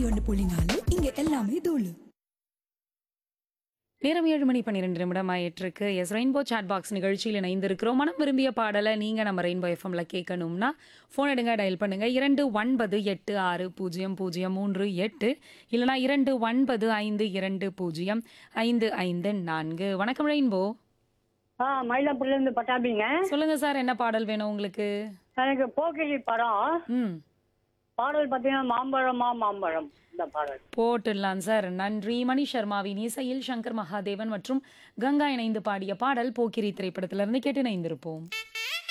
ஒன்று புள்ளி நாலு இங்க எல்லாமே தூளு நேரம் ஏழு மணி பன்னிரெண்டு நிமிடம் ஆயிட்டிருக்கு எஸ் ரெயின்போ சாட் பாக்ஸ் நிகழ்ச்சியில் இணைந்திருக்கிறோம் மனம் விரும்பிய பாடலை நீங்கள் நம்ம ரெயின்போ எஃப்எம்ல கேட்கணும்னா ஃபோன் எடுங்க டயல் பண்ணுங்க இரண்டு ஒன்பது எட்டு ஆறு பூஜ்ஜியம் பூஜ்ஜியம் மூன்று எட்டு இல்லைனா இரண்டு ஒன்பது ஐந்து இரண்டு பூஜ்ஜியம் ஐந்து ஐந்து நான்கு வணக்கம் ரெயின்போ ஆ மயிலாப்பூர்ல இருந்து பட்டாபிங்க சொல்லுங்க சார் என்ன பாடல் வேணும் உங்களுக்கு எனக்கு போக்கிரி படம் ம் பாடல் பார்த்தீங்கன்னா மாம்பழமா மாம்பழம் இந்த பாடல் போட்டுடலாம் சார் நன்றி மணி சர்மாவின் இசையில் சங்கர் மகாதேவன் மற்றும் கங்கா இணைந்து பாடிய பாடல் போக்கிரி திரைப்படத்திலிருந்து கேட்டு இணைந்திருப்போம்